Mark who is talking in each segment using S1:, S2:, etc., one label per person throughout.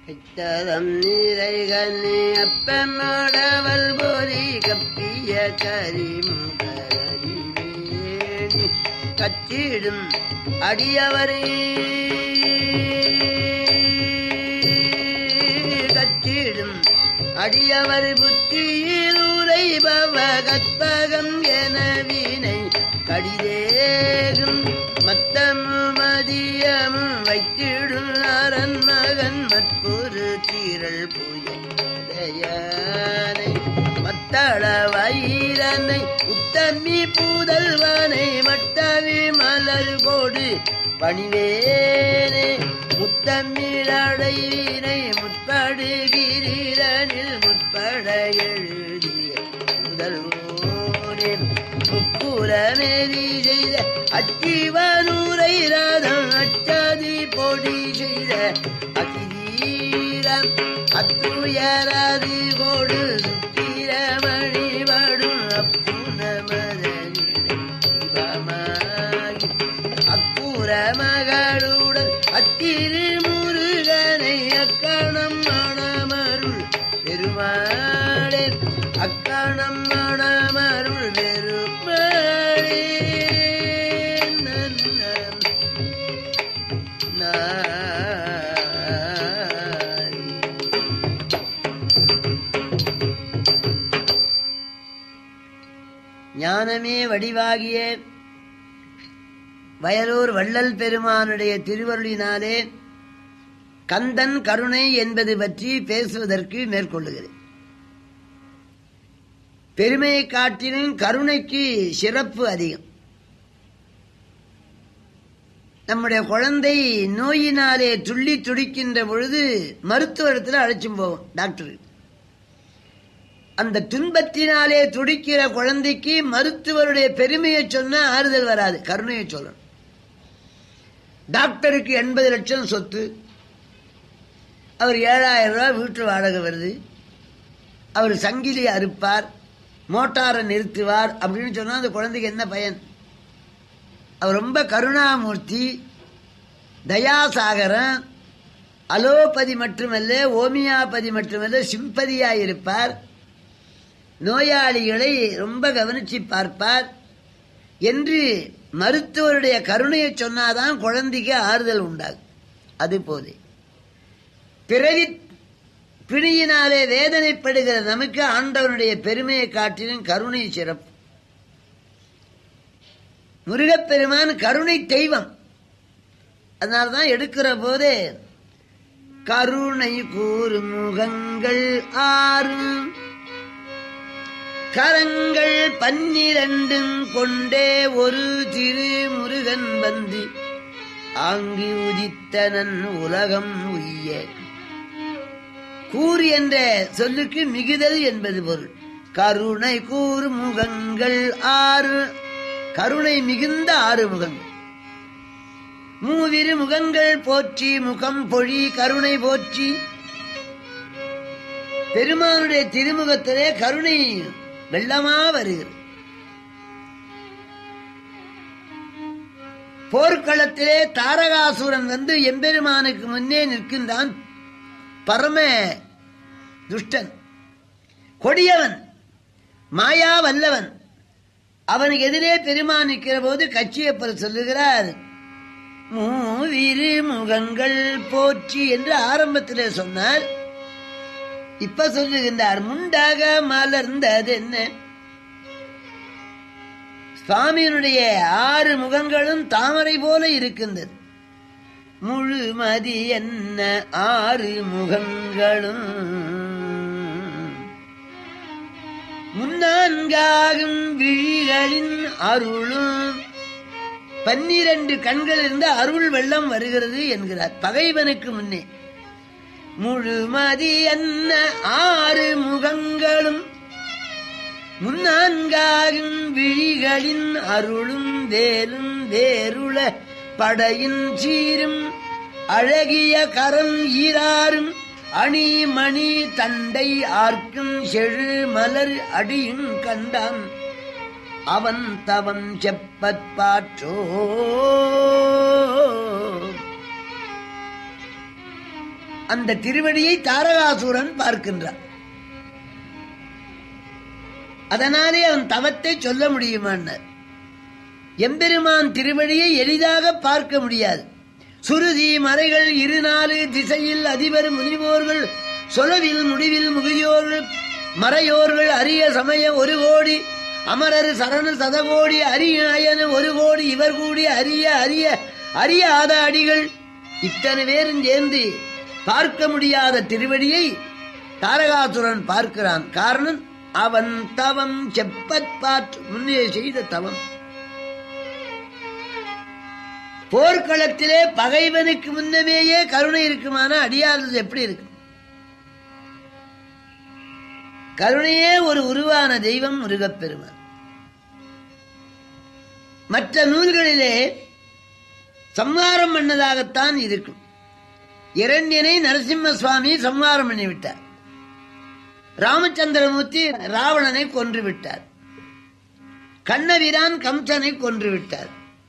S1: கைத்ததம் நீரைகனி அப்பமோடவல் பொறி கப்பிய கரிமுகரி வேணி கச்சிடும் அடியவரே கச்சிடும் அடியவர் புத்தியில் உரைபவ கற்பகம் என வினை கடிதேகும் மத்தமும் மதியமும் வைத்திடும் அரண் மகன் மற்றொரு தீரள் புயனை மத்தள வயிரனை உத்தமி பூதல்வனை மட்டவி மலர் கோடு பணிவேனே முத்தமிழடைவினை முற்படுகிறனில் முற்பட எழுதிய முதல்வோனே முக்குரமேதி செய்த அச்சிவனூரை ராதம் அச்சாதி பொடி செய்த அதிதீரம் அத்துயராதி கோடு சுத்திரமணி வடும் அப்புனமதனிடை சிவமாகி அப்புற மகளுடன் அத்திரு முருகனை அக்கணம் மணமருள் பெருமாளே அக்கணம் மணமருள் பெருமாளே நன்னம் நாரி. ஞானமே வடிவாகிய வயலூர் வள்ளல் பெருமானுடைய திருவருளினாலே கந்தன் கருணை என்பது பற்றி பேசுவதற்கு மேற்கொள்ளுகிறேன் பெருமையை காட்டிலும் கருணைக்கு சிறப்பு அதிகம் நம்முடைய குழந்தை நோயினாலே துள்ளி துடிக்கின்ற பொழுது மருத்துவரத்தில் அழைச்சும் போவோம் டாக்டர் அந்த துன்பத்தினாலே துடிக்கிற குழந்தைக்கு மருத்துவருடைய பெருமையை சொன்னா ஆறுதல் வராது கருணையை சொல்லணும் டாக்டருக்கு எண்பது லட்சம் சொத்து அவர் ஏழாயிரம் ரூபாய் வீட்டு வாடகை வருது அவர் சங்கிலி அறுப்பார் மோட்டாரை நிறுத்துவார் அப்படின்னு சொன்னா அந்த குழந்தைக்கு என்ன பயன் அவர் ரொம்ப கருணாமூர்த்தி தயாசாகரன் அலோபதி மட்டுமல்ல ஓமியாபதி மட்டுமல்ல சிம்பதியாய் இருப்பார் நோயாளிகளை ரொம்ப கவனிச்சு பார்ப்பார் என்று மருத்துவருடைய கருணையை சொன்னாதான் குழந்தைக்கு ஆறுதல் உண்டாகும் அது போதே பிறவி பிணியினாலே வேதனைப்படுகிற நமக்கு ஆண்டவனுடைய பெருமையை காட்டிலும் கருணை சிறப்பு முருகப்பெருமான் கருணை தெய்வம் அதனால்தான் எடுக்கிற போதே கருணை கூறும் முகங்கள் ஆறும் கரங்கள் பன்னிரண்டும் கொண்டே ஒரு திரு முருகன் வந்து ஆங்கி உதித்தனன் உலகம் உய்ய கூறு என்ற சொல்லுக்கு மிகுதல் என்பது பொருள் கருணை கூறு முகங்கள் ஆறு கருணை மிகுந்த ஆறு முகங்கள் மூவிரு முகங்கள் போற்றி முகம் பொழி கருணை போற்றி பெருமானுடைய திருமுகத்திலே கருணை வெள்ளமா வருகிறது போர்க்களத்திலே தாரகாசுரன் வந்து எம்பெருமானுக்கு முன்னே நிற்கின்றான் பரம துஷ்டன் கொடியவன் மாயா வல்லவன் அவனுக்கு எதிரே பெருமான் நிற்கிற போது கட்சியப்பர் சொல்லுகிறார் மூவிரு முகங்கள் போற்றி என்று ஆரம்பத்திலே சொன்னார் இப்ப சொல்லுகின்றார் முண்டாக மலர்ந்தது என்ன சுவாமியினுடைய ஆறு முகங்களும் தாமரை போல இருக்கின்றது முழுமதி என்ன ஆறு முகங்களும் முன்னான்காகும் விழிகளின் அருளும் பன்னிரண்டு கண்கள் இருந்து அருள் வெள்ளம் வருகிறது என்கிறார் பகைவனுக்கு முன்னே முழுமதி என்ன ஆறு முகங்களும் முன்னான்காகும் விழிகளின் அருளும் வேலும் வேருள படையின் சீரும் அழகிய கரம் ஈராறும் அணி மணி தண்டை ஆர்க்கும் செழு மலர் அடியும் கண்டான் அவன் தவம் செப்பற் பாற்றோ அந்த திருவடியை தாரகாசுரன் பார்க்கின்றான் அதனாலே அவன் தவத்தை சொல்ல முடியுமான்னார் எம்பெருமான் திருவடியை எளிதாக பார்க்க முடியாது சுருதி மறைகள் இருநாலு திசையில் அதிபர் முனிவோர்கள் சொலவில் முடிவில் முகியோர்கள் மறையோர்கள் அரிய சமய ஒரு கோடி அமரர் சரண சதகோடி அரியன ஒரு கோடி இவர் கூடி அரிய அரிய அறியாத அடிகள் இத்தனை பேரும் சேர்ந்து பார்க்க முடியாத திருவடியை தாரகாசுரன் பார்க்கிறான் காரணம் அவன் தவம் செப்பத் பாற்று முன்னே செய்த தவம் போர்க்களத்திலே பகைவனுக்கு முன்னமேயே கருணை இருக்குமானா அடியாதது எப்படி இருக்கு கருணையே ஒரு உருவான தெய்வம் முருகப்பெருமான் மற்ற நூல்களிலே சம்ஹாரம் பண்ணதாகத்தான் இருக்கும் இரண்யனை நரசிம்ம சுவாமி சம்ஹாரம் பண்ணிவிட்டார் ராமச்சந்திரமூர்த்தி ராவணனை கொன்று விட்டார் கண்ணவிரான் கம்சனை கொன்று விட்டார்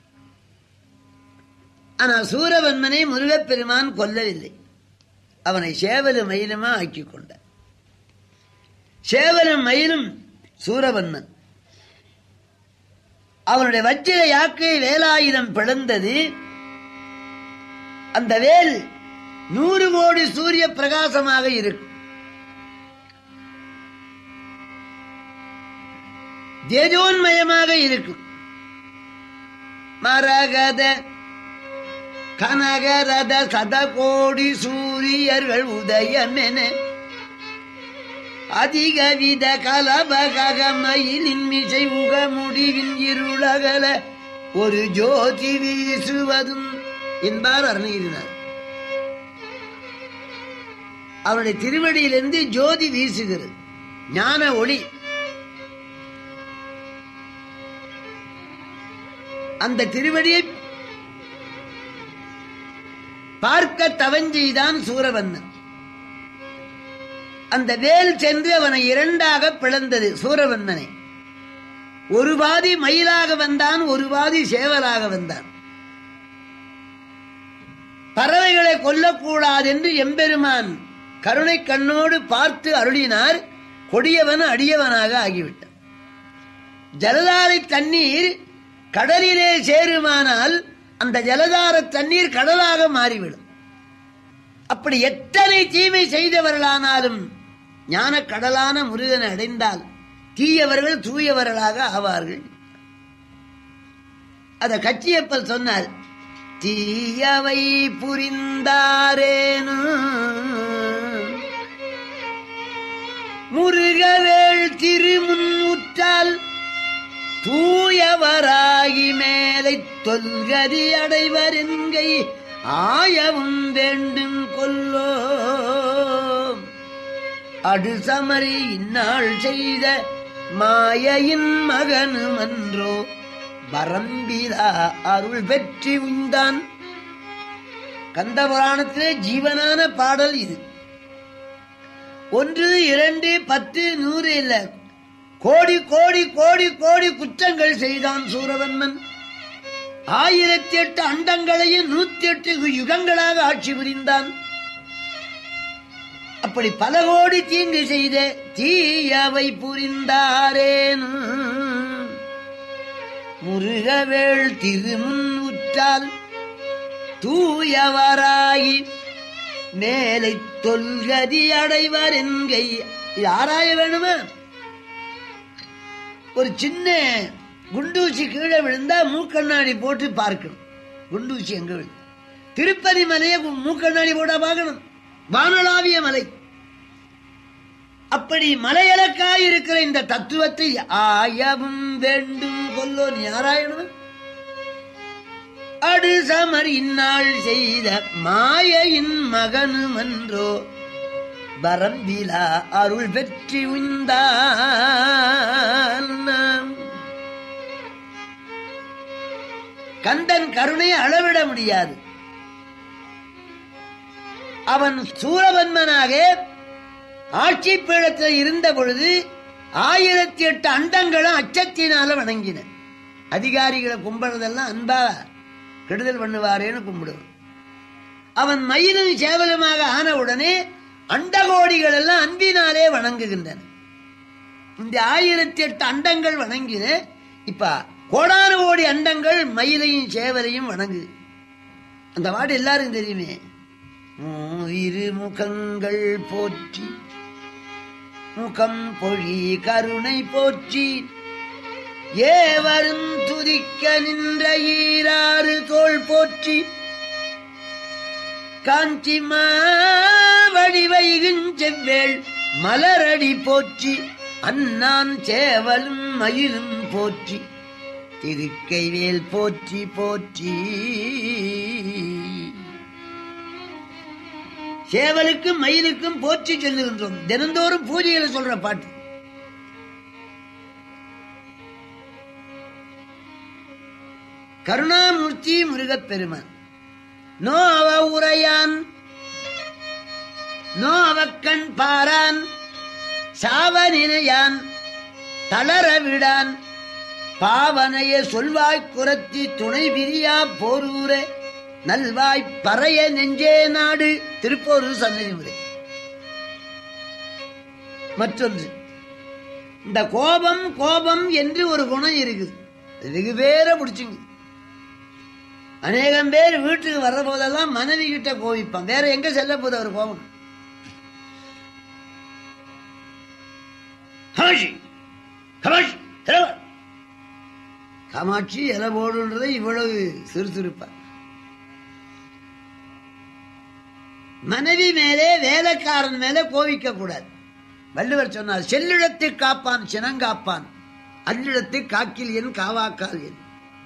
S1: ஆனால் சூரவன்மனை முருகப்பெருமான் கொல்லவில்லை அவனை சேவலும் மயிலுமா ஆக்கிக் கொண்டார் சேவலும் மயிலும் சூரவன்மன் அவனுடைய வஜ்ர யாக்கை வேலாயுதம் பிளந்தது அந்த வேல் நூறு கோடி சூரிய பிரகாசமாக இருக்கும் தேஜோன்மயமாக இருக்கும் மரகத கனகரத சதகோடி சூரியர்கள் உதயமென அதிக வித கலபகமயிலின் மிசை உக முடிவின் இருளகல ஒரு ஜோதி வீசுவதும் என்பார் அருணகிரினார் அவருடைய திருவடியிலிருந்து ஜோதி வீசுகிறது ஞான ஒளி அந்த திருவடியை பார்க்க தவஞ்செய்தான் சூரவன்னன் அந்த வேல் சென்று அவனை இரண்டாக பிளந்தது சூரவன்னனை ஒரு பாதி மயிலாக வந்தான் ஒரு பாதி சேவலாக வந்தான் பறவைகளை கொல்லக்கூடாது என்று எம்பெருமான் கருணை கண்ணோடு பார்த்து அருளினார் கொடியவன் அடியவனாக ஆகிவிட்டான் ஜலதாரை தண்ணீர் கடலிலே சேருமானால் அந்த ஜலதார தண்ணீர் கடலாக மாறிவிடும் அப்படி எத்தனை தீமை செய்தவர்களானாலும் ஞான கடலான முருகனை அடைந்தால் தீயவர்கள் தூயவர்களாக ஆவார்கள் அத கச்சியப்பல் சொன்னார் தீயவை புரிந்தாரேனு முருகவேள் திருமுன் உற்றால் தூயவராகி மேலை தொல்கதி அடைவரென்கை ஆயவும் வேண்டும் கொல்லோ அடுசமரி இந்நாள் செய்த மாயையின் மகனும் அன்றோ வரம்பிலா அருள் பெற்றி உய்ந்தான் கந்த புராணத்திலே ஜீவனான பாடல் இது ஒன்று இரண்டு பத்து நூறு இல்ல கோடி கோடி கோடி கோடி குற்றங்கள் செய்தான் சூரவன்மன் ஆயிரத்தி எட்டு அண்டங்களையும் நூத்தி எட்டு யுகங்களாக ஆட்சி புரிந்தான் அப்படி பல கோடி தீங்கு செய்த தீயவை புரிந்தாரேன் முருகவேள் திருமுன் உற்றால் தூயவராகி மேலை தொல்கதி அடைவர் என்கை இது ஆராய வேணுமா ஒரு சின்ன குண்டூசி கீழே விழுந்தா மூக்கண்ணாடி போட்டு பார்க்கணும் குண்டூசி எங்க விழுந்து திருப்பதி மலையை மூக்கண்ணாடி போட்டா பார்க்கணும் வானளாவிய மலை அப்படி மலையலக்காய் இருக்கிற இந்த தத்துவத்தை ஆயவும் வேண்டும் கொல்லோ நீ ஆராயணும் அடு சமர் இந்நாள் செய்த மாயையின் மகனும் அன்றோ வரம்பிலா அருள் பெற்றி உய்ந்தான் கந்தன் கருணையை அளவிட முடியாது அவன் சூரவன்மனாக ஆட்சி பீடத்தில் இருந்த பொழுது ஆயிரத்தி எட்டு அண்டங்களும் அச்சத்தினால வணங்கின அதிகாரிகளை கும்பிடுறதெல்லாம் அன்பா கெடுதல் பண்ணுவாரேன்னு கும்பிடுவோம் அவன் மயிலும் சேவலுமாக ஆன உடனே அண்டகோடிகள் எல்லாம் அன்பினாலே வணங்குகின்றன இந்த ஆயிரத்தி எட்டு அண்டங்கள் வணங்கின இப்ப கோடான கோடி அண்டங்கள் மயிலையும் சேவலையும் வணங்கு அந்த பாட்டு எல்லாருக்கும் தெரியுமே இரு முகங்கள் போற்றி முகம் பொழி கருணை போற்றி ஏவரும் துதிக்க நின்ற ஈராறு தோள் போற்றி காஞ்சி வடிவைகுஞ் செவ்வேள் மலரடி போற்றி அன்னான் சேவலும் மயிலும் போற்றி திருக்கைவேல் போற்றி போற்றி சேவலுக்கும் மயிலுக்கும் போற்றி சொல்லுகின்றோம் தினந்தோறும் பூஜையில சொல்ற பாட்டு கருணாமூர்த்தி முருகப்பெருமான் நோ அவ உரையான் நோ அவக்கண் பாரான் சாவனினையான் தளர விடான் பாவனைய சொல்வாய் குரத்தி துணை விரியா போரூர நல்வாய் பறைய நெஞ்சே நாடு திருப்போரூர் சன்னதி முறை மற்றொன்று இந்த கோபம் கோபம் என்று ஒரு குணம் இருக்குது வெகு பேர பிடிச்சுங்க அநேகம் பேர் வீட்டுக்கு வர்ற போதெல்லாம் மனைவி கிட்ட கோவிப்பான் வேற எங்க செல்ல போகுது அவர் கோபம் காமாட்சி காமாட்சி திறவ. காமாட்சி இலை போடுன்றதை இவ்வளவு சுறுசுறுப்பா மனைவி மேலே வேலைக்காரன் மேலே கோவிக்க கூடாது வள்ளுவர் சொன்னார் செல்லிடத்தை காப்பான் சினங்காப்பான் அல்லிடத்தை காக்கில் என் காவாக்கால் என்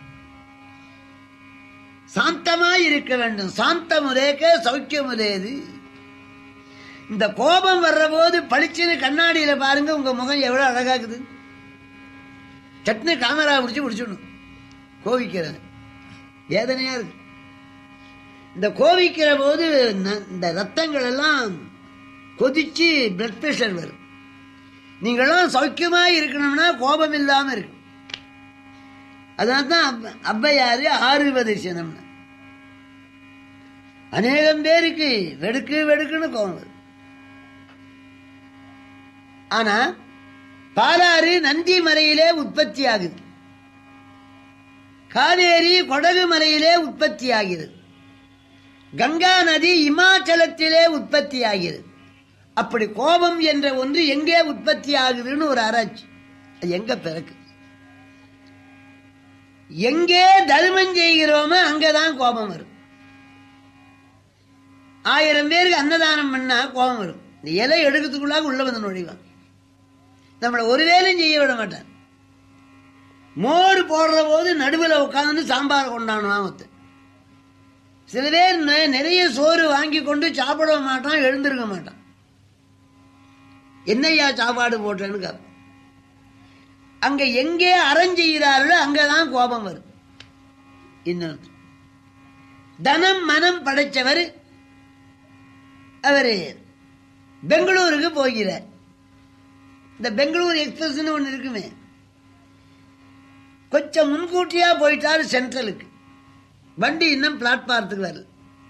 S1: சாந்தமாய் இருக்க வேண்டும் சாந்தமுதேக்க சௌக்கியமுதேது இந்த கோபம் வர்ற போது பளிச்சுன்னு கண்ணாடியில பாருங்க உங்க முகம் எவ்வளவு அழகாக்குது சட்னு கேமரா பிடிச்சு பிடிச்சிடணும் கோவிக்கிறது வேதனையா இருக்கு இந்த கோவிக்கிற போது ந- இந்த ரத்தங்கள் எல்லாம் கொதிச்சு பிளட் பிரஷர் வரும் நீங்களாம் சௌக்கியமா இருக்கணும்னா கோபம் இல்லாம இருக்கணும் அதான் அப்ப- அப்பையாரு ஆறுவது சினம்னு அநேகம் பேருக்கு வெடுக்கு வெடுக்குன்னு கோபம் வரும் ஆனா பாலாறு நந்தி மலையிலே உற்பத்தி ஆகுது காவேரி கொடகு மலையிலே உற்பத்தி ஆகிறது கங்கா நதி இமாச்சலத்திலே உற்பத்தி ஆகிறது அப்படி கோபம் என்ற ஒன்று எங்கே உற்பத்தி ஆகுதுன்னு ஒரு ஆராய்ச்சி அது எங்க பிறக்கு எங்கே தர்மம் செய்கிறோமோ அங்கதான் கோபம் வரும் ஆயிரம் பேருக்கு அன்னதானம் பண்ணா கோபம் வரும் இந்த இலை எடுக்கிறதுக்குள்ளாக உள்ள வந்து நுழைவான் நம்மளை ஒரு வேலையும் செய்ய விட மாட்டான் மோர் போடுற போது நடுவில் உட்காந்து சாம்பார் கொண்டாடுவான் ஒருத்தன் சில பேர் நெ- நிறைய சோறு வாங்கி கொண்டு சாப்பிட மாட்டான் எழுந்திருக்க மாட்டான் என்னையா சாப்பாடு போட்டேன்னு கேட்பான் அங்க எங்கே அறஞ்செய்கிறார்களோ அங்கதான் கோபம் வரும் இன்னொன்று தனம் மனம் படைச்சவர் அவரு பெங்களூருக்கு போகிறார் இந்த பெங்களூர் எக்ஸ்பிரஸ்னு ஒன்று இருக்குமே கொஞ்சம் முன்கூட்டியா போயிட்டாரு சென்ட்ரலுக்கு வண்டி இன்னும் பிளாட்பாரத்துக்கு வரல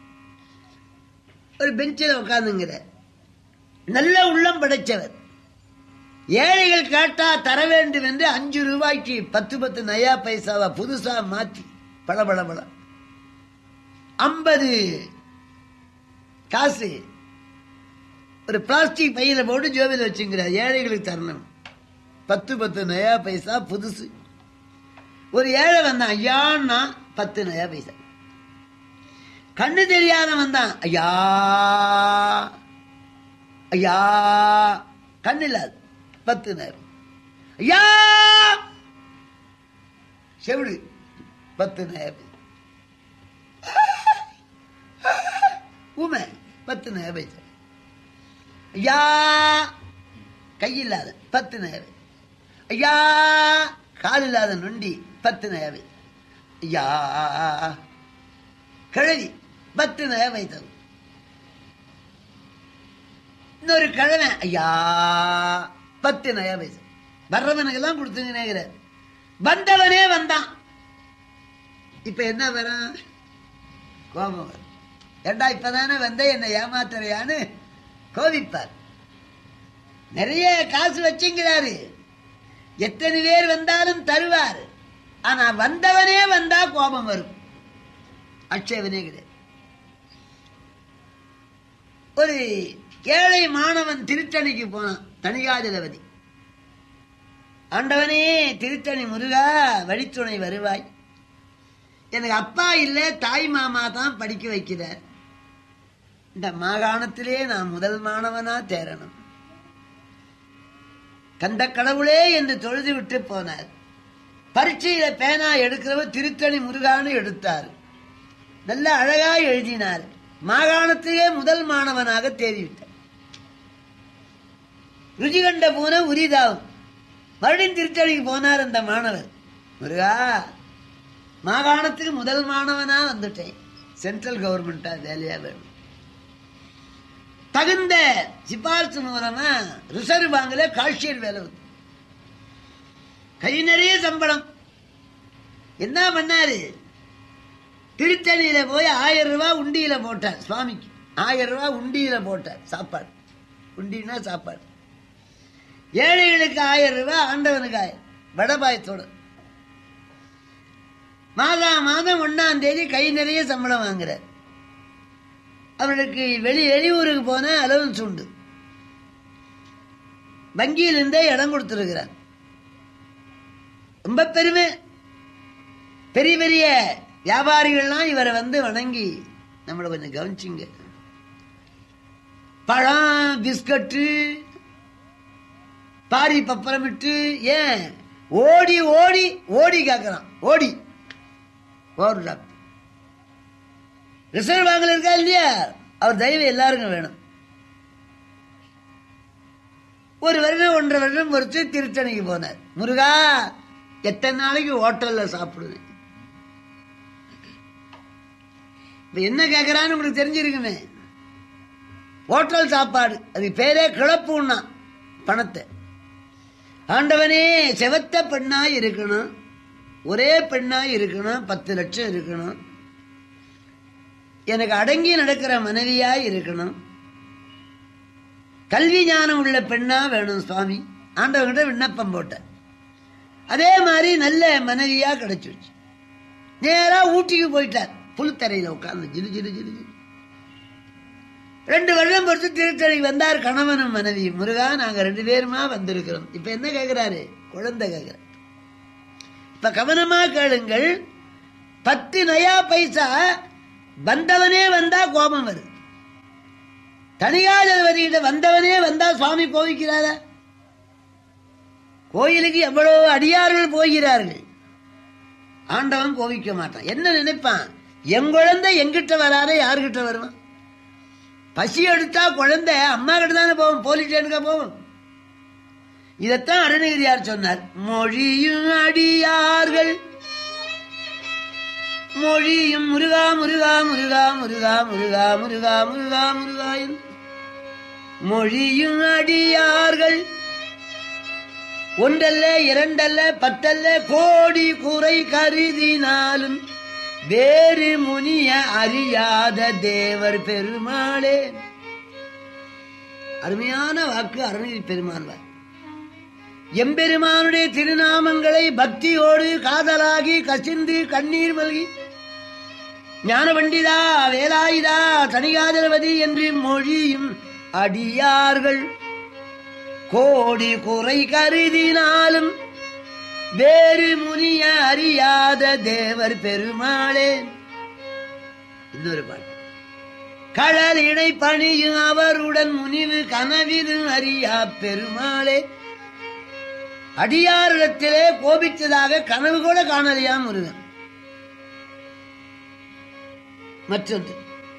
S1: ஒரு பெஞ்சில் உட்காந்துங்கிற நல்ல உள்ளம் படைச்சவர் ஏழைகள் கேட்டா தர வேண்டும் என்று அஞ்சு ரூபாய்க்கு பத்து பத்து நயா பைசாவா புதுசா மாத்தி பல பல பல ஐம்பது காசு ஒரு பிளாஸ்டிக் பையில போட்டு ஜோபியில் வச்சுங்கிறார் ஏழைகளுக்கு தரணும் பத்து பத்து நயா பைசா புதுசு ஒரு ஏழை வந்தான் ஐயான்னா பத்து நயா பைசா கண்ணு தெரியாதவன் தான் ஐயா ஐயா கண்ணு இல்லாது பத்து நேரம் ஐயா செவிடு பத்து நேரம் ஊமை பத்து நேரம் பைசா ஐயா கையில்லாத பத்து நேரம் ஐயா கால் இல்லாத நொண்டி பத்து நேரம் ஐயா கிழவி பத்து நேரம் வைத்தது இன்னொரு கிழமை ஐயா பத்து நயா பைசா வர்றவனுக்கெல்லாம் கொடுத்துங்கிறார் வந்தவனே வந்தான் இப்ப என்ன வரும் கோபம் வரும் ஏண்டா இப்பதானே வந்த என்னை ஏமாத்துறையான்னு கோவிப்பார் நிறைய காசு வச்சுங்கிறாரு எத்தனை பேர் வந்தாலும் தருவார் ஆனா வந்தவனே வந்தா கோபம் வரும் அட்சேபனே கிடையாது ஒரு ஏழை மாணவன் திருத்தணிக்கு போனான் தணிகாஜலவதி ஆண்டவனே திருத்தணி முருகா வழித்துணை வருவாய் எனக்கு அப்பா இல்ல தாய் மாமா தான் படிக்க வைக்கிறார் இந்த மாகாணத்திலே நான் முதல் மாணவனா தேரணும் கந்த கடவுளே என்று தொழுது விட்டு போனார் பரீட்சையில பேனா எடுக்கிறவர் திருத்தணி முருகான்னு எடுத்தார் நல்ல அழகா எழுதினார் மாகாணத்திலே முதல் மாணவனாக தேறிவிட்டார் ருச்சி கண்ட பூனை உரிதாவும் மறுபடியும் திருத்தணிக்கு போனார் அந்த மாணவர் முருகா மாகாணத்துக்கு முதல் மாணவனா வந்துட்டேன் சென்ட்ரல் கவர்மெண்டா வேலையா வேணும் தகுந்த சிபாரிசு மூலமா ரிசர்வ் பேங்க்ல கால்ஷியர் வேலை வந்து கை நிறைய சம்பளம் என்ன பண்ணாரு திருத்தணியில போய் ஆயிரம் ரூபாய் உண்டியில போட்டார் சுவாமிக்கு ஆயிரம் ரூபாய் உண்டியில போட்டார் சாப்பாடு உண்டினா சாப்பாடு ஏழைகளுக்கு ஆயிரம் ரூபாய் ஆண்டவனுக்கு ஆயிரம் வடபாயத்தோட மாதா மாதம் ஒன்னாம் தேதி கை நிறைய சம்பளம் வாங்குறார் அவனுக்கு வெளி வெளியூருக்கு போன அலவன்ஸ் உண்டு வங்கியிலிருந்தே இடம் கொடுத்திருக்கிறார் ரொம்ப பெருமை பெரிய பெரிய வியாபாரிகள்லாம் இவரை வந்து வணங்கி நம்மளை கொஞ்சம் கவனிச்சிங்க பழம் பிஸ்கட்டு பாரி பப்பரமிட்டு ஏன் ஓடி ஓடி ஓடி கேட்கறான் ஓடி ஓவர் டிராப் ரிசர்வ் பேங்க்ல இருக்கா இல்லையா அவர் தயவு எல்லாருக்கும் வேணும் ஒரு வருடம் ஒன்றரை வருடம் பொறுத்து திருத்தணிக்கு போனார் முருகா எத்தனை நாளைக்கு ஹோட்டல்ல சாப்பிடுவேன் இப்ப என்ன கேட்கறான்னு உங்களுக்கு தெரிஞ்சிருக்குமே ஹோட்டல் சாப்பாடு அது பேரே கிளப்புன்னா பணத்தை ஆண்டவனே செவத்த பெண்ணாய் இருக்கணும் ஒரே பெண்ணாய் இருக்கணும் பத்து லட்சம் இருக்கணும் எனக்கு அடங்கி நடக்கிற மனைவியாய் இருக்கணும் கல்வி ஞானம் உள்ள பெண்ணா வேணும் சுவாமி ஆண்டவங்கிட்ட விண்ணப்பம் போட்டேன் அதே மாதிரி நல்ல மனைவியா கிடைச்சிருச்சு நேரா ஊட்டிக்கு போயிட்டார் புல்தரையில உட்கார்ந்து ஜிலு ஜிலு ஜிலு ஜிலு ரெண்டு வருடம் பொறுத்து திருத்தணி வந்தார் கணவனும் மனைவி முருகா நாங்க ரெண்டு பேருமா வந்திருக்கிறோம் இப்ப என்ன கேக்குறாரு குழந்தை கேக்குற இப்ப கவனமா கேளுங்கள் பத்து நயா பைசா வந்தவனே வந்தா கோபம் வருது தனிகாஜபதியிட்ட வந்தவனே வந்தா சுவாமி கோவிக்கிறாரா கோயிலுக்கு எவ்வளவு அடியார்கள் போகிறார்கள் ஆண்டவன் கோவிக்க மாட்டான் என்ன நினைப்பான் என் குழந்தை எங்கிட்ட வராத யாருகிட்ட வருவான் பசி எடுத்தா குழந்தை அம்மா கிட்ட தானே போவோம் போலீஸ் ஸ்டேஷனுக்கா போவோம் இதத்தான் அருணகிரியார் சொன்னார் மொழியும் அடியார்கள் மொழியும் முருகா முருகா முருகா முருகா முருகா முருகா முருகா முருகா என்று மொழியும் அடியார்கள் ஒன்றல்ல இரண்டல்ல பத்தல்ல கோடி குறை கருதினாலும் வேறு முனிய அறியாத தேவர் பெருமாளே அருமையான வாக்கு அருணகிரி பெருமான் வாக்கு. எம்பெருமானுடைய திருநாமங்களை பக்தியோடு காதலாகி கசிந்து கண்ணீர் மல்கி ஞான பண்டிதா வேலாயுதா தனிகாதரவதி என்று மொழியும் அடியார்கள் கோடி குறை கருதினாலும் வேறு முனிய அறியாத தேவர் பெருமாளே இன்னொரு பாட்டு கடல் இணை பணியும் அவருடன் முனிவு கனவிலும் அறியா பெருமாளே அடியாரிடத்திலே கோபித்ததாக கனவு கூட காணலையா முருகன் மற்றொன்று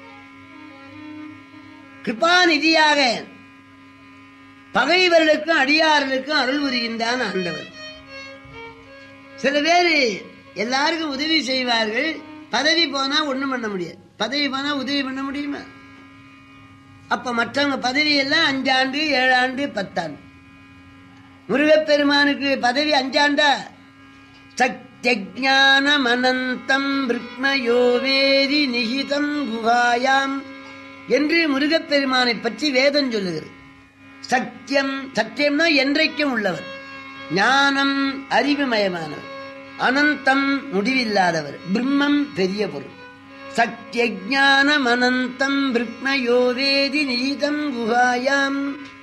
S1: கிருபாநிதியாக பகைவர்களுக்கும் அடியார்களுக்கும் அருள் புரிகின்றான் ஆண்டவர் சில பேர் எல்லாருக்கும் உதவி செய்வார்கள் பதவி போனா ஒண்ணும் பண்ண முடியாது பதவி போனா உதவி பண்ண முடியுமா அப்ப மற்றவங்க பதவி எல்லாம் அஞ்சாண்டு ஏழாண்டு பத்தாண்டு முருகப்பெருமானுக்கு பதவி அஞ்சாண்டா சக் சத்தியஜானமனந்தம் பிருக்மயோவேதி நிகிதம் குகாயாம் என்று முருகப்பெருமானை பற்றி வேதம் சொல்லுகிறது சத்தியம் சத்தியம்னா என்றைக்கும் உள்ளவர் ஞானம் அறிவுமயமானவர் அனந்தம் முடிவில்லாதவர் பிரம்மம் பெரிய பொருள் சத்தியஜானம் அனந்தம் பிரக்மயோவேதி நீதம் குகாயாம்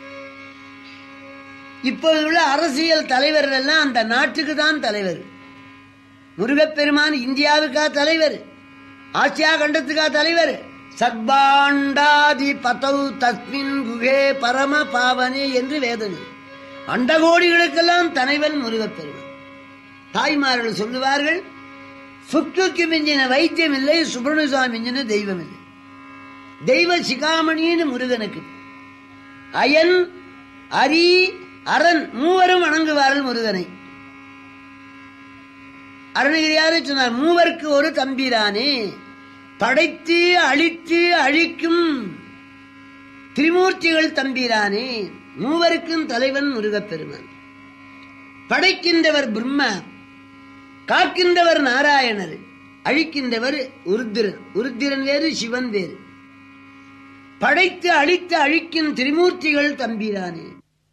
S1: இப்போது உள்ள அரசியல் தலைவர்கள் எல்லாம் அந்த நாட்டுக்கு தான் தலைவர் முருகப்பெருமான் இந்தியாவுக்கா தலைவர் ஆசியா கண்டத்துக்கா தலைவர் சர்வாண்டாதி பதௌ தஸ்மின் குகே பரம பாவனே என்று வேதம் அண்டகோடிகளுக்கெல்லாம் தலைவன் முருகப்பெருமான் தாய்மார்கள் சொல்லுவார்கள் சுக்குக்கு மிஞ்சின வைத்தியம் இல்லை சுப்பிரமணிய மிஞ்சின தெய்வம் இல்லை தெய்வ சிகாமணின்னு முருகனுக்கு அயன் அரி அரண் மூவரும் வணங்குவார்கள் முருகனை அருணகிரியாரே சொன்னார் மூவருக்கு ஒரு தம்பிரானே படைத்து அழித்து அழிக்கும் திரிமூர்த்திகள் தம்பிரானே மூவருக்கும் தலைவன் முருகப்பெருமான் படைக்கின்றவர் பிரம்மா காக்கின்றவர் நாராயணர் அழிக்கின்றவர் உருத்திரன் உருத்திரன் வேறு சிவன் வேறு படைத்து அழித்து அழிக்கும் திரிமூர்த்திகள் தம்பிரானே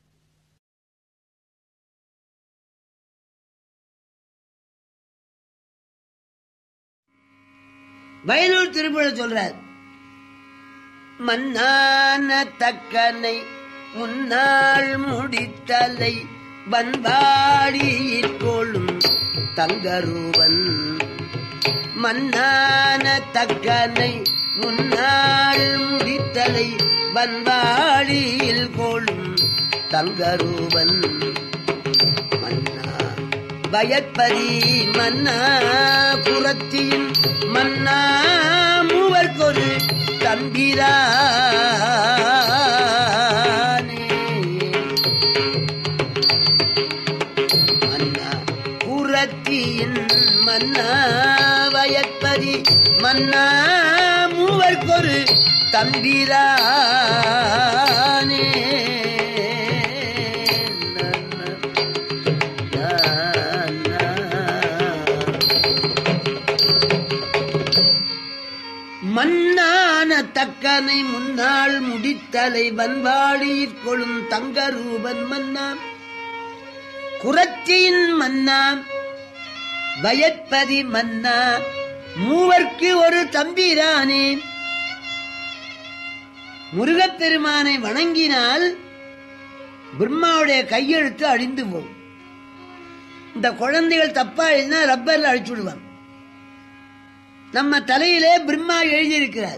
S1: வயலூர் திருப்புழ சொல்றார் மன்னான தக்கனை முன்னாள் முடித்தலை வன்பாடியிற் கொள்ளும் தங்கரூபன் மன்னான தக்கனை முன்னாள் முடித்தலை வன்பாடியில் கொள்ளும் தங்கரூபன் மன்னா பயப்பதி மன்னா புறத்தின் மன்னா மூவர்க்கொரு தம்பிரானே மன்னா புறத்தின் மன்னா வயப்பதி மன்னா மூவர்க்கொரு தம்பிரானே மன்னான தக்கனை முன்னாள் முடித்தலை வன்பாடியிற் கொளும் தங்க ரூபன் மன்னா குரத்தியின் மன்னா பயற்பதி மன்னா மூவர்க்கு ஒரு தம்பிரானே முருகப்பெருமானை வணங்கினால் பிரம்மாவுடைய கையெழுத்து அழிந்து போகும் இந்த குழந்தைகள் தப்பா எழுதினா ரப்பர்ல அழிச்சு விடுவான் நம்ம தலையிலே பிரம்மா எழுதியிருக்கிறார்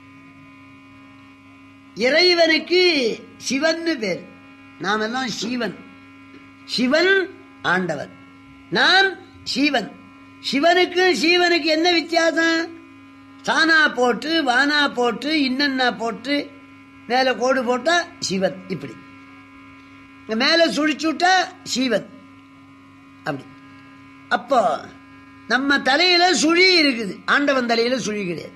S1: இறைவனுக்கு சிவன் பேர் நாம் எல்லாம் சிவன் சிவன் ஆண்டவர் நாம் சிவன் சிவனுக்கு சீவனுக்கு என்ன வித்தியாசம் சானா போட்டு வானா போட்டு இன்னன்னா போட்டு மேல கோடு போட்டா சிவன் இப்படி இங்க மேல சுழிச்சு விட்டா சீவன் அப்படி அப்போ நம்ம தலையில சுழி இருக்குது ஆண்டவன் தலையில சுழி கிடையாது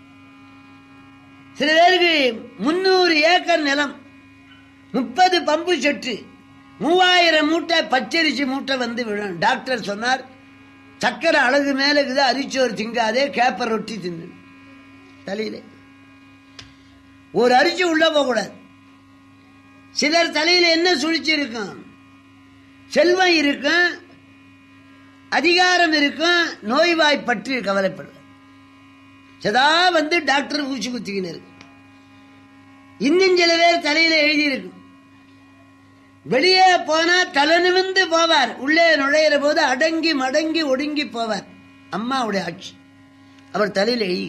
S1: சில பேருக்கு முன்னூறு ஏக்கர் நிலம் முப்பது பம்பு செட்டு மூவாயிரம் மூட்டை பச்சரிசி மூட்டை வந்து விழும் டாக்டர் சொன்னார் சக்கரை அழகு மேல இருக்குது அரிச்சோறு திங்காதே கேப்பர் ரொட்டி தின்னு தலையில ஒரு அரிசி உள்ள போகக்கூடாது சிலர் தலையில என்ன சுழிச்சு இருக்கும் செல்வம் இருக்கும் அதிகாரம் இருக்கும் நோய்வாய்ப்பட்டு கவலைப்படுவார் சதா வந்து டாக்டர் ஊசி குத்திக்கின்னு இன்னும் சில பேர் தலையில எழுதியிருக்கும் வெளியே போனா தலை நிமிந்து போவார் உள்ளே நுழையிற போது அடங்கி மடங்கி ஒடுங்கி போவார் அம்மாவுடைய ஆட்சி அவர் தலையில எழுதி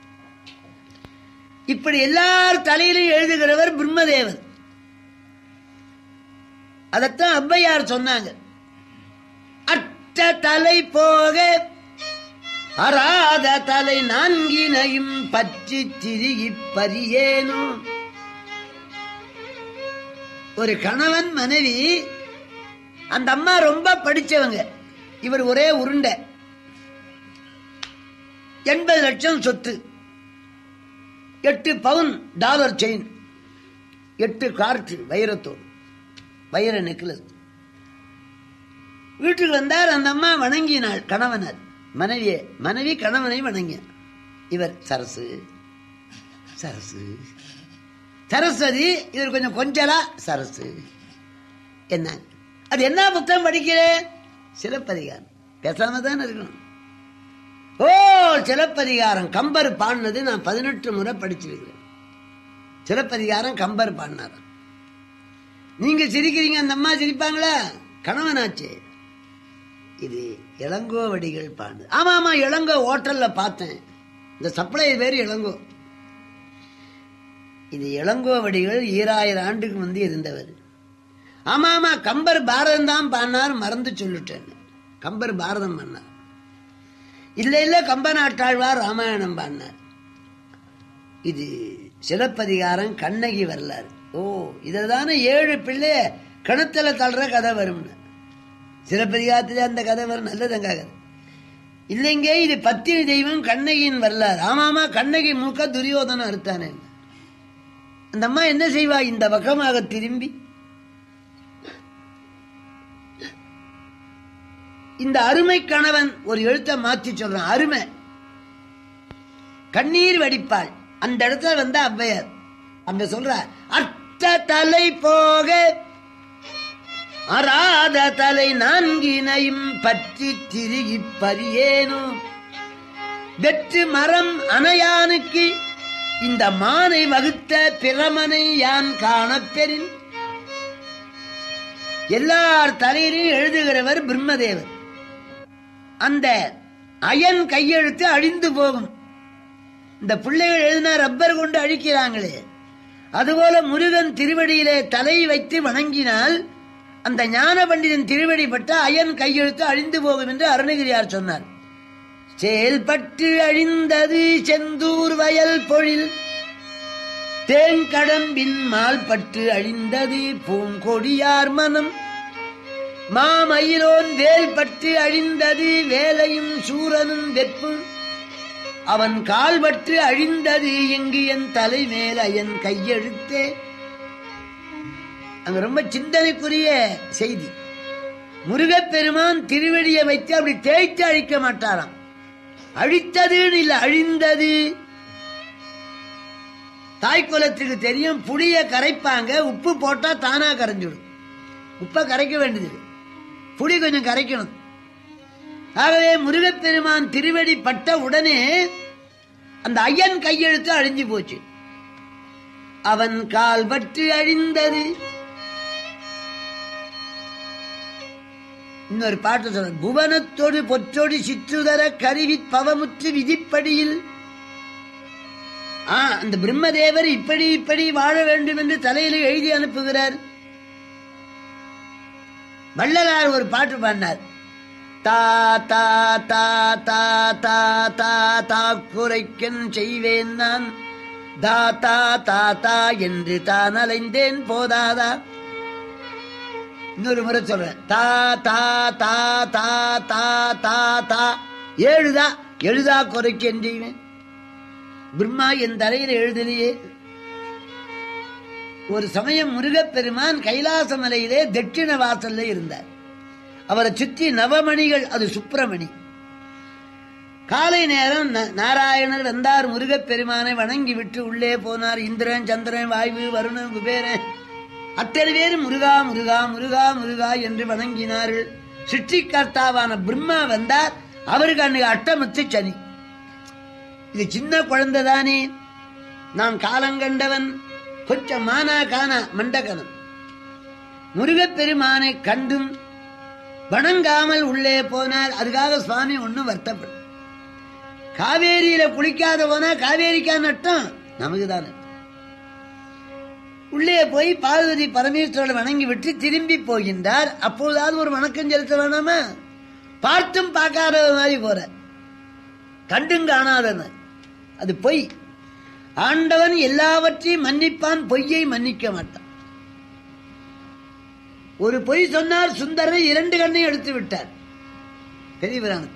S1: இப்படி எல்லார் தலையிலும் எழுதுகிறவர் பிரம்மதேவர் அதத்தான் ஔவையார் சொன்னாங்க அற்ற தலை போக அறாத தலை நான்கினையும் பற்றி திரிகி பரியேனோ ஒரு கணவன் மனைவி அந்த அம்மா ரொம்ப படிச்சவங்க இவர் ஒரே உருண்டை எண்பது லட்சம் சொத்து எட்டு பவுன் டாலர் செயின் எட்டு கார்ட்டு வைரத்தோடு வைர நெக்லஸ் வீட்டுக்கு வந்தார் அந்த அம்மா வணங்கினாள் கணவனர் மனைவியே மனைவி கணவனை வணங்கிய இவர் சரசு சரசு சரஸ்வதி இவர் கொஞ்சம் கொஞ்சலா சரசு என்ன அது என்ன புத்தகம் படிக்கிறேன் சிலப்பதிகாரம் பேசாம தான் இருக்கணும் ஓ சிலப்பதிகாரம் கம்பர் பாடினது நான் பதினெட்டு முறை படிச்சிருக்கிறேன் சிலப்பதிகாரம் கம்பர் பாடினாராம் நீங்க சிரிக்கிறீங்க அந்த அம்மா சிரிப்பாங்களா கணவனாச்சே இது இளங்கோவடிகள் பாடு ஆமா ஆமா இளங்கோ ஹோட்டல்ல பார்த்தேன் இந்த சப்ளை பேர் இளங்கோ இது இளங்கோவடிகள் ஈராயிரம் ஆண்டுக்கு முந்தி இருந்தவர் ஆமா ஆமா கம்பர் பாரதம் தான் பாடினார் மறந்து சொல்லிட்டேன் கம்பர் பாரதம் பண்ணார் இல்ல இல்ல கம்ப நாட்டாழ்வார் ராமாயணம் பாடினார் இது சிலப்பதிகாரம் கண்ணகி வரலாறு ஓ இதுல தானே ஏழு பிள்ளை கிணத்துல தள்ளுற கதை வரும்னு சிலப்பதிகாரத்துல அந்த கதை வரும் நல்லதுங்க கதை இல்லைங்க இது பத்தினி தெய்வம் கண்ணகியின் வரலாறு ஆமாமா கண்ணகி மூக்க துரியோதனம் அறுத்தானே அந்த அம்மா என்ன செய்வா இந்த பக்கமாக திரும்பி இந்த அருமை கணவன் ஒரு எழுத்தை மாத்தி சொல்றான் அருமை கண்ணீர் வடிப்பாள் அந்த இடத்துல வந்த அவ்வையார் அங்க சொல்ற அட்ட தலை போக அராத தலை நான்கினையும் பற்றி திருகி பரியேனோ வெற்று மரம் அணையானுக்கு இந்த மானை வகுத்த பிரமனை யான் காணப்பெறின் எல்லார் தலையிலையும் எழுதுகிறவர் பிரம்மதேவர் அந்த அயன் கையெழுத்து அழிந்து போகும் இந்த பிள்ளைகள் எழுதினா ரப்பர் கொண்டு அழிக்கிறாங்களே அதுபோல முருகன் திருவடியிலே தலை வைத்து வணங்கினால் அந்த ஞான பண்டிதன் திருவடி பட்ட அயன் கையெழுத்து அழிந்து போகும் என்று அருணகிரியார் சொன்னார் செயல்பட்டு அழிந்தது செந்தூர் வயல் பொழில் தேங்கடம்பின் மால்பட்டு அழிந்தது பூங்கொடியார் மனம் மாமயிலோன் வேல் பட்டு அழிந்தது வேலையும் சூரனும் வெப்பும் அவன் கால்பட்டு அழிந்தது இங்கு என் தலைமேல் என் கையெழுத்தே அங்க ரொம்ப சிந்தனைக்குரிய செய்தி முருகப்பெருமான் திருவடியை வைத்து அப்படி தேய்த்து அழிக்க மாட்டாராம் அழித்ததுன்னு இல்ல அழிந்தது தாய்க்குலத்துக்கு தெரியும் புளிய கரைப்பாங்க உப்பு போட்டா தானா கரைஞ்சிடும் உப்பை கரைக்க வேண்டியது புளி கொஞ்சம் கரைக்கணும் ஆகவே முருகப்பெருமான் திருவடி பட்ட உடனே அந்த ஐயன் கையெழுத்து அழிஞ்சு போச்சு அவன் கால் பட்டு அழிந்தது இன்னொரு பாட்டு சொல்ற புவனத்தோடு பொற்றோடு சிற்றுதர கருவி பவமுற்று விதிப்படியில் ஆ அந்த பிரம்மதேவர் இப்படி இப்படி வாழ வேண்டும் என்று தலையில எழுதி அனுப்புகிறார் வள்ளலார் ஒரு பாட்டு பாடினார் தா தா தா தா தா தா தா குறைக்கன் செய்வேன் நான் தா தா தா தா என்று தான் அலைந்தேன் போதாதா இன்னொரு முறை சொல்றேன் தா தா தா தா தா தா தா ஏழுதா எழுதா குறைக்கன் செய்வேன் பிரம்மா என் தலையில எழுதலையே ஒரு சமயம் முருகப்பெருமான் கைலாச மலையிலே தட்சிண வாசல்ல இருந்தார் அவரை சுற்றி நவமணிகள் அது சுப்பிரமணி காலை நேரம் ந- நாராயணர் வந்தார் முருகப்பெருமானை வணங்கி விட்டு உள்ளே போனார் இந்திரன் சந்திரன் வாயு வருணன் குபேரன் அத்தனை பேர் முருகா முருகா முருகா முருகா என்று வணங்கினார்கள் சிருஷ்டிகர்த்தாவான பிரம்மா வந்தார் அவருக்கு அன்னைக்கு அட்டமத்து சனி இது சின்ன குழந்தை தானே நான் காலங்கண்டவன் கொஞ்சம் மானா காணா மண்டகனம் முருகப்பெருமானை கண்டும் வணங்காமல் உள்ளே போனார் அதுக்காக சுவாமி ஒன்னும் வருத்தப்படும் காவேரியில குளிக்காத போனா காவேரிக்கா நட்டம் நமக்கு தானே உள்ளே போய் பார்வதி பரமேஸ்வரனை வணங்கி விட்டு திரும்பி போகின்றார் அப்போதாவது ஒரு வணக்கம் செலுத்த வேணாமா பார்த்தும் பார்க்காத மாதிரி போற கண்டும் காணாதன அது பொய் ஆண்டவன் எல்லாவற்றையும் மன்னிப்பான் பொய்யை மன்னிக்க மாட்டான் ஒரு பொய் சொன்னார் சுந்தரர் இரண்டு கண்ணையும் எடுத்து விட்டார் பெரிய புராணம்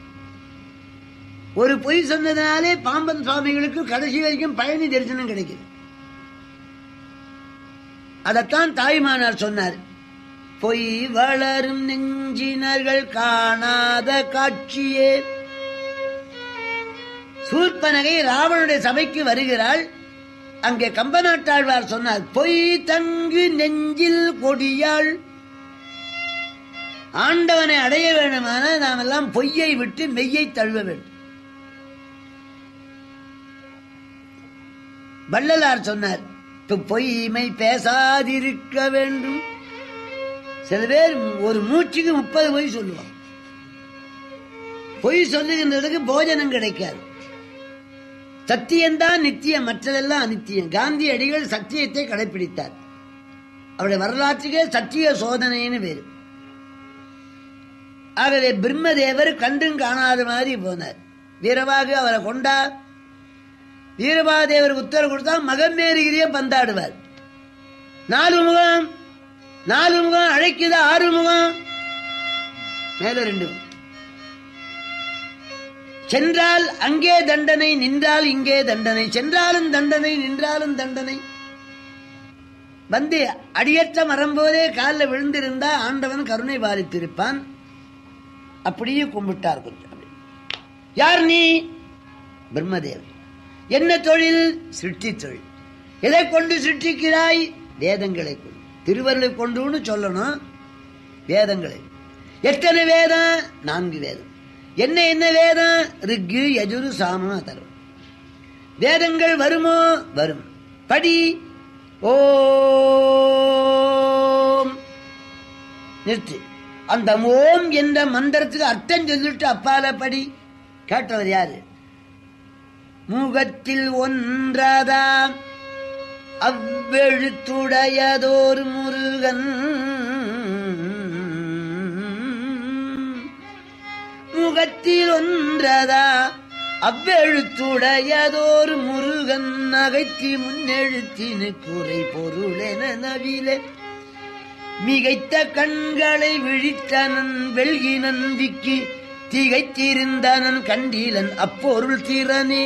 S1: ஒரு பொய் சொன்னதுனாலே பாம்பன் சுவாமிகளுக்கு கடைசி வரைக்கும் பழனி தரிசனம் கிடைக்குது அதைத்தான் தாய்மானார் சொன்னார் பொய் வளரும் நெஞ்சினர்கள் காணாத காட்சியே சூர்பனகை ராவனுடைய சபைக்கு வருகிறாள் அங்கே கம்பநாட்டாழ்வார் சொன்னார் பொய் தங்கு நெஞ்சில் கொடியாள் ஆண்டவனை அடைய வேண்டுமான நாம் எல்லாம் பொய்யை விட்டு மெய்யை தழுவ வேண்டும் வள்ளலார் சொன்னார் "இப்ப பொய்மை பேசாதிருக்க வேண்டும் சில பேர் ஒரு மூச்சுக்கு முப்பது பொய் சொல்லுவான் பொய் சொல்லுகின்றதுக்கு போஜனம் கிடைக்காது சத்தியம்தான் நித்தியம் மற்றதெல்லாம் அனித்தியம் காந்தியடிகள் சத்தியத்தை கடைபிடித்தார் அவருடைய வரலாற்றுக்கே சத்திய சோதனைன்னு பேரு ஆகவே பிரம்மதேவர் கண்டும் காணாத மாதிரி போனார் வீரவாகு அவரை கொண்டார் வீரபாதேவர் உத்தரவு கொடுத்தா மகமேறுகிறிய பந்தாடுவார் நாலு முகம் நாலு முகம் அழைக்குது ஆறு முகம் மேல ரெண்டு முகம். சென்றால் அங்கே தண்டனை நின்றால் இங்கே தண்டனை சென்றாலும் தண்டனை நின்றாலும் தண்டனை வந்து அடியற்ற மரம் போதே காலில் விழுந்திருந்தா ஆண்டவன் கருணை பாலித்திருப்பான் அப்படியே கும்பிட்டார் கொஞ்சம் யார் நீ பிரம்மதேவன் என்ன தொழில் சிருஷ்டி தொழில் எதை கொண்டு சிருஷ்டிக்கிறாய் வேதங்களை கொண்டு திருவருளை கொண்டுன்னு சொல்லணும் வேதங்களை எத்தனை வேதம் நான்கு வேதம் என்ன என்ன வேதம் ரிக்கு யஜுரு சாமம் அதர்வம் வேதங்கள் வருமோ வரும் படி ஓம் நிறுத்து அந்த ஓம் என்ற மந்திரத்துக்கு அர்த்தம் சொல்லிட்டு அப்பால படி கேட்டவர் யாரு முகத்தில் ஒன்றதாம் அவ்வெழுத்துடையதோர் முருகன் முகத்தில் ஒன்றதா அவ்வெழுத்துடையதோர் முருகன் நகைத்தி முன்னெழுத்தினு குறை பொருளென நவிலே மிகைத்த கண்களை விழித்தனன் வெள்கினன் விக்கி திகைத்திருந்தனன் கண்டீலன் அப்பொருள் திறனே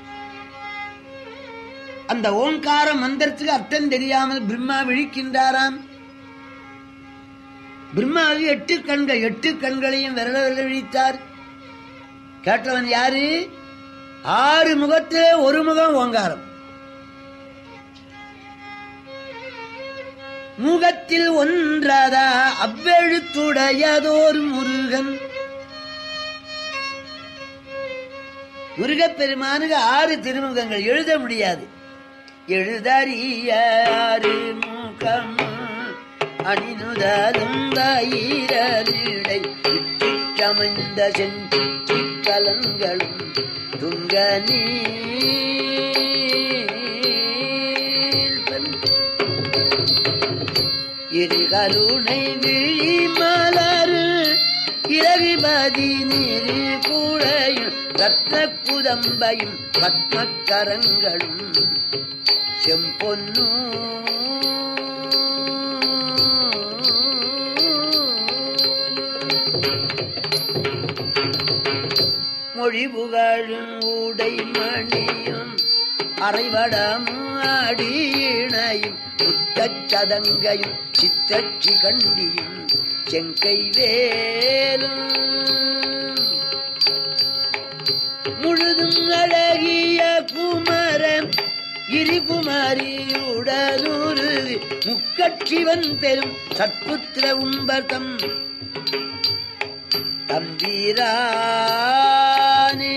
S1: அந்த ஓங்கார மந்திரத்துக்கு அர்த்தம் தெரியாமல் பிரம்மா விழிக்கின்றாராம் பிரம்மாவுக்கு எட்டு கண்கள் எட்டு கண்களையும் விரல விரல விழித்தார் கேட்டவன் யாரு ஆறு முகத்திலே ஒரு முகம் ஓங்காரம் முகத்தில் ஒன்றதா அவ்வெழுத்துடையதோர் முருகன் முருகப்பெருமானுக்கு ஆறு திருமுகங்கள் எழுத முடியாது எழுதறியாறு முகம் அணினுதலும் தயிரலிடை சமைந்த செஞ்சி கலங்களும் துங்க நீள் இருகருணை விழி மலரு இறகுமதி நீரு கூடையும் ரத்ன குதம்பையும் பத்மக்கரங்களும் செம்பொன்னு மொழி புகழும் உடை மணியும் அரைவடமும் அடியிணையும் முத்தச்சதங்கையும் சித்தச்சி கண்டியும் செங்கை வேலும் முழுதும் அழகிய குமரன் கிரிகுமாரியுடனூரு முக்கட்சிவன் பெரும் சற்புத்திர உம்பர்தம் தம்பீரானே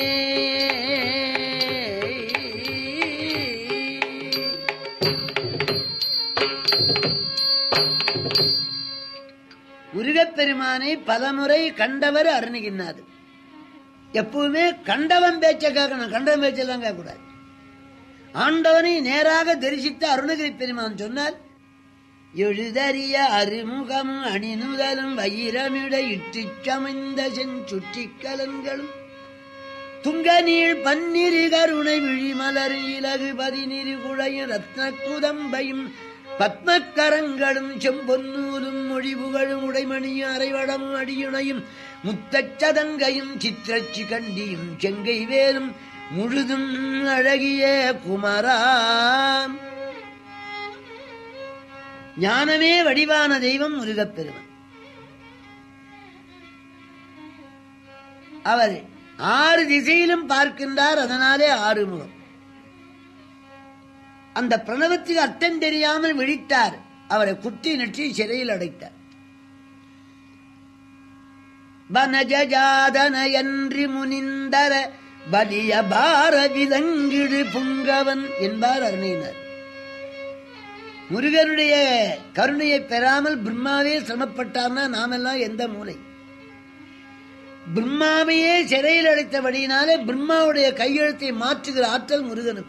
S1: முருகப்பெருமானை பலமுறை கண்டவர் அருணுகின்றார் எப்பவுமே கண்டவன் பேச்ச கேட்கணும் கண்டவன் பேச்செல்லாம் கேட்கக்கூடாது ஆண்டவனை நேராக தரிசித்த அருணகிரி பெருமான் சொன்னார் எழுதறிய அருமுகம் அணிநுதலும் வைரமிட இட்டுச் சமைந்த செஞ்சுட்டி கலன்களும் துங்க நீள் பன்னிரு கருணை விழிமலர் இலகு பதினிரு குழையும் ரத்ன குதம்பையும் பத்மக்கரங்களும் செம்பொன்னூலும் மொழிபுகழும் உடைமணியும் அரைவடமும் அடியுணையும் முத்தச்சதங்கையும் சித்திரச்சி கண்டியும் செங்கை வேலும் முழுதும் அழகிய குமரா ஞானமே வடிவான தெய்வம் முருகப்பெருமான் அவர் ஆறு திசையிலும் பார்க்கின்றார் அதனாலே ஆறுமுகம் அந்த பிரணவத்துக்கு அர்த்தம் தெரியாமல் விழித்தார் அவரை குத்தி நெற்றி சிறையில் அடைத்தார் வனஜாதனையன்றி முனிந்தர பலிய பார விலங்கிடு புங்கவன் என்பார் அருணையினர் முருகனுடைய கருணையை பெறாமல் பிரம்மாவே சிரமப்பட்டார்னா நாமெல்லாம் எந்த மூலை பிரம்மாவையே சிறையில் அடைத்தபடியினாலே பிரம்மாவுடைய கையெழுத்தை மாற்றுகிற ஆற்றல் முருகனுக்கு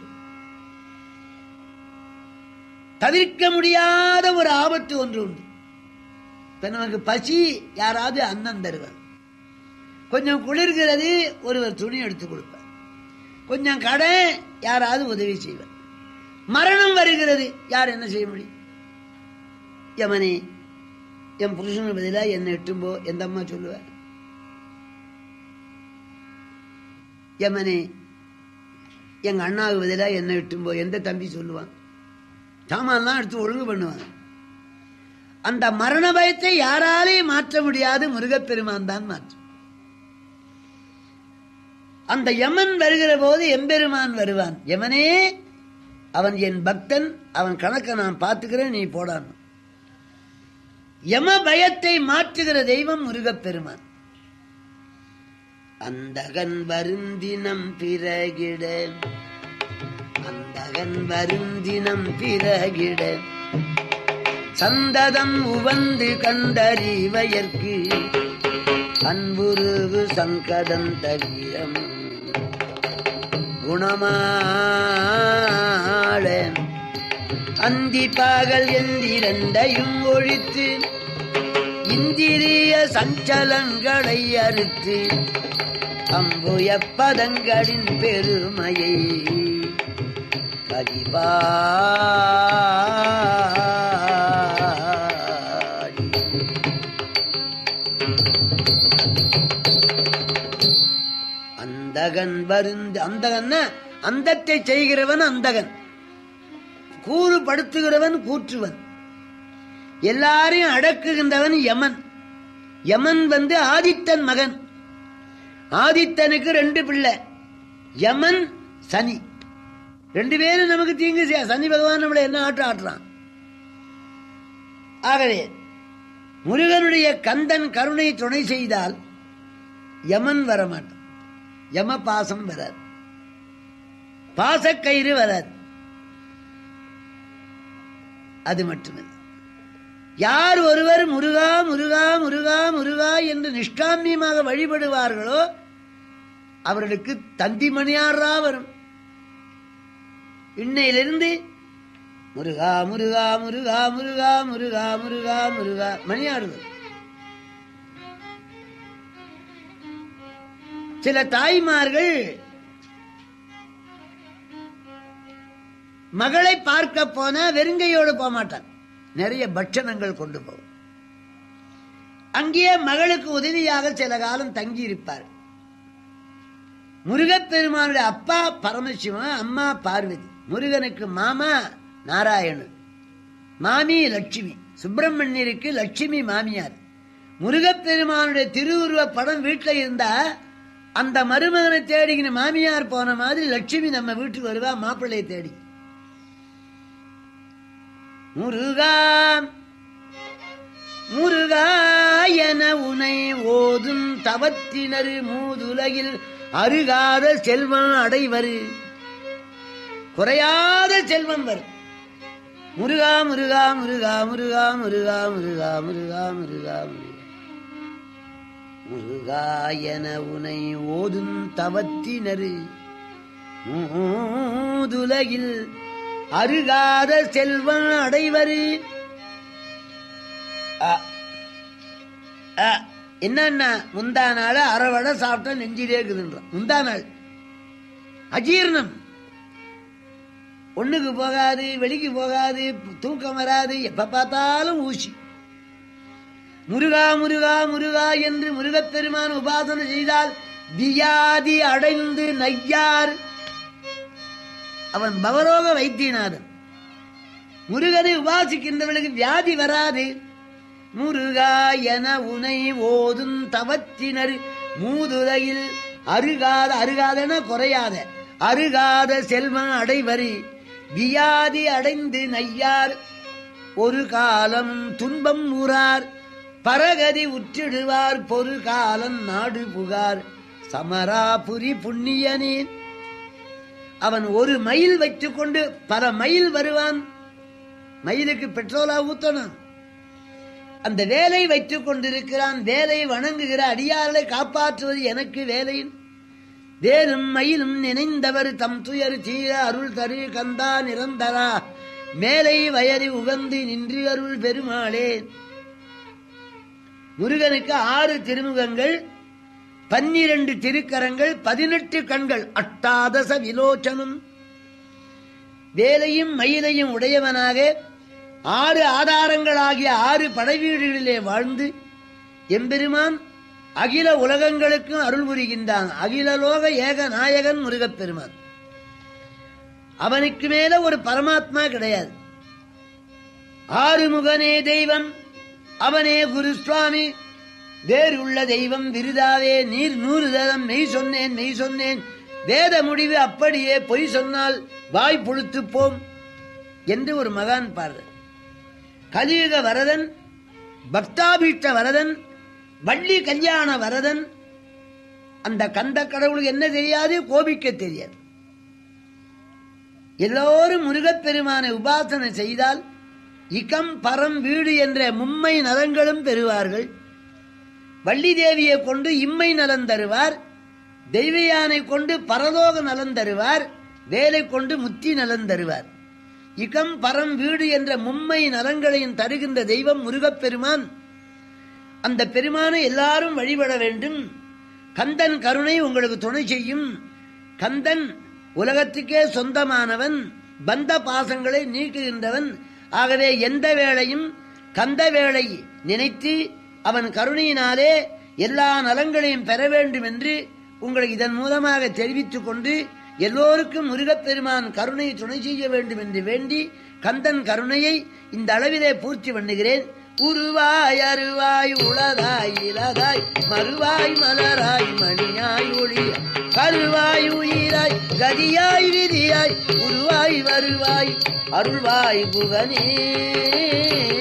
S1: தவிர்க்க முடியாத ஒரு ஆபத்து ஒன்று உண்டு இப்ப நமக்கு பசி யாராவது அன்னம் தருவார் கொஞ்சம் குளிர்கிறது ஒருவர் துணி எடுத்து கொடுப்பார் கொஞ்சம் கடை யாராவது உதவி செய்வார் மரணம் வருகிறது யார் என்ன செய்ய முடியும் யமனே என் புருஷனுக்கு பதிலாக என்ன எட்டும்போ எந்த அம்மா சொல்லுவார் யமனே எங்க அண்ணாவுக்கு பதிலாக என்ன எட்டும்போ எந்த தம்பி சொல்லுவான் சாமான்லாம் எடுத்து ஒழுங்கு பண்ணுவான் அந்த மரண பயத்தை யாராலையும் மாற்ற முடியாது முருகப்பெருமான் தான் மாற்றும் அந்த யமன் வருகிற போது எம்பெருமான் வருவான் யமனே அவன் என் பக்தன் அவன் கணக்கை நான் பார்த்துக்கிறேன் நீ போடான் யம பயத்தை மாற்றுகிற தெய்வம் முருகப்பெருமான் அந்தகன் வருந்தினம் பிறகிட அந்தகன் வருந்தினம் பிறகிட சந்ததம் உவந்து கண்டறிவயற்கு அன்புருகு சங்கதம் தவிரம் குணமாள அந்தி பாகல் எந்திரண்டையும் ஒழித்து இந்திரிய சஞ்சலங்களை அறுத்து அம்புய பதங்களின் பெருமையை கதிபாடி அந்தகன் வருந்து அந்தகன்னா அந்தத்தை செய்கிறவன் அந்தகன் கூறுபடுத்துகிறவன் கூற்றுவன் எல்லாரையும் அடக்குகின்றவன் யமன் யமன் வந்து ஆதித்தன் மகன் ஆதித்தனுக்கு ரெண்டு பிள்ளை யமன் சனி ரெண்டு பேரும் நமக்கு தீங்கு செய்ய சனி பகவான் நம்மளை என்ன ஆட்டம் ஆட்டுறான் ஆகவே முருகனுடைய கந்தன் கருணை துணை செய்தால் யமன் வரமாட்டான் யம பாசம் வராது பாசக்கயிறு வராது அது மட்டுமல்ல யார் ஒருவர் முருகா முருகா முருகா முருகா என்று நிஷ்காமியமாக வழிபடுவார்களோ அவர்களுக்கு தந்தி மணியாரா வரும் இன்னையிலிருந்து முருகா முருகா முருகா முருகா முருகா முருகா முருகா மணியாடுவது சில தாய்மார்கள் மகளை பார்க்க போனா வெறுங்கையோடு போக மாட்டான் நிறைய பட்சணங்கள் கொண்டு போகும் அங்கேயே மகளுக்கு உதவியாக சில காலம் தங்கி இருப்பார் முருகப்பெருமானுடைய அப்பா பரமசிவன் அம்மா பார்வதி முருகனுக்கு மாமா நாராயணன் மாமி லட்சுமி சுப்பிரமணியருக்கு லட்சுமி மாமியார் முருகப்பெருமானுடைய திருவுருவ படம் வீட்டில் இருந்தா அந்த மருமகனை தேடிக்கின மாமியார் போன மாதிரி லட்சுமி நம்ம வீட்டுக்கு வருவா மாப்பிள்ளையை தேடி முருகா முருகா என உனை ஓதும் தவத்தினர் மூதுலகில் அருகாத செல்வம் அடைவரு குறையாத செல்வம் வரும் முருகா முருகா முருகா முருகா முருகா முருகா முருகா முருகா முருகா முருகா என உனை ஓதும் தவத்தினரு மூதுலகில் அருகாத செல்வம் அடைவரு அ, அ, என்னன்னா முந்தா நாள் அரை வடை சாப்பிட்டா நெஞ்சிலே இருக்குதுன்றான் முந்தா நாள் அஜீர்ணம் ஒண்ணுக்கு போகாது வெளிக்கு போகாது தூக்கம் வராது எப்ப பார்த்தாலும் ஊசி முருகா முருகா முருகா என்று முருகப்பெருமான் உபாசனை செய்தால் வியாதி அடைந்து நையார் அவன் பவரோக வைத்தியநாதன் முருகனை உபாசிக்கின்றவர்களுக்கு வியாதி வராது முருகா என உனை ஓதும் தவத்தினர் மூதுரையில் அருகாத அருகாதன குறையாத அருகாத செல்வம் அடைவரி வியாதி அடைந்து நையார் ஒரு காலம் துன்பம் ஊரார் பரகதி உற்றிடுவார் பொறு காலம் நாடு புகார் சமராபுரி புண்ணியனேன் அவன் ஒரு மைல் வைத்துக் கொண்டு பல மைல் வருவான் மயிலுக்கு பெட்ரோலா ஊத்தணும் அந்த வேலை வைத்துக் கொண்டிருக்கிறான் வேலை வணங்குகிற அடியார்களை காப்பாற்றுவது எனக்கு வேலையின் வேலும் மயிலும் நினைந்தவர் தம் துயர் தீர அருள் தரு கந்தா நிரந்தரா மேலை வயறி உகந்து நின்று அருள் பெருமாளே முருகனுக்கு ஆறு திருமுகங்கள் பன்னிரண்டு திருக்கரங்கள் பதினெட்டு கண்கள் அட்டாதச விலோச்சனம் வேலையும் மயிலையும் உடையவனாக ஆறு ஆதாரங்களாகிய ஆறு படைவீடுகளிலே வாழ்ந்து எம்பெருமான் அகில உலகங்களுக்கும் அருள் புரிகின்றான் அகிலலோக ஏக நாயகன் முருகப்பெருமான் அவனுக்கு மேல ஒரு பரமாத்மா கிடையாது ஆறுமுகனே தெய்வம் அவனே குரு சுவாமி வேறு உள்ள தெய்வம் விருதாவே நீர் நூறு தரம் மெய் சொன்னேன் மெய் சொன்னேன் வேத முடிவு அப்படியே பொய் சொன்னால் வாய் புழுத்து போம் என்று ஒரு மகான் பாடுற கலியுக வரதன் பக்தாபீஷ்ட வரதன் வள்ளி கல்யாண வரதன் அந்த கந்த கடவுளுக்கு என்ன தெரியாது கோபிக்க தெரியாது எல்லோரும் முருகப்பெருமானை உபாசனை செய்தால் இகம் பரம் வீடு என்ற மும்மை நலங்களும் பெறுவார்கள் வள்ளி தேவியை கொண்டு இம்மை நலன் தருவார் தெய்வயானை கொண்டு பரலோக நலன் தருவார் வேலை கொண்டு முத்தி நலன் தருவார் இகம் பரம் வீடு என்ற மும்மை நலங்களையும் தருகின்ற தெய்வம் முருகப்பெருமான் அந்த பெருமானை எல்லாரும் வழிபட வேண்டும் கந்தன் கருணை உங்களுக்கு துணை செய்யும் கந்தன் உலகத்துக்கே சொந்தமானவன் பந்த பாசங்களை நீக்குகின்றவன் ஆகவே எந்த வேளையும் கந்த வேளை நினைத்து அவன் கருணையினாலே எல்லா நலங்களையும் பெற வேண்டும் என்று உங்களுக்கு இதன் மூலமாக தெரிவித்துக் கொண்டு எல்லோருக்கும் முருகப்பெருமான் கருணை துணை செய்ய வேண்டும் என்று வேண்டி கந்தன் கருணையை இந்த அளவிலே பூர்த்தி பண்ணுகிறேன் உருவாய் அருவாய் உளதாய் இலதாய் மறுவாய் மலராய் மணியாய் ஒளிய கருவாய் உயிராய் கதியாய் விதியாய் உருவாய் வருவாய் அருள்வாய் புகனே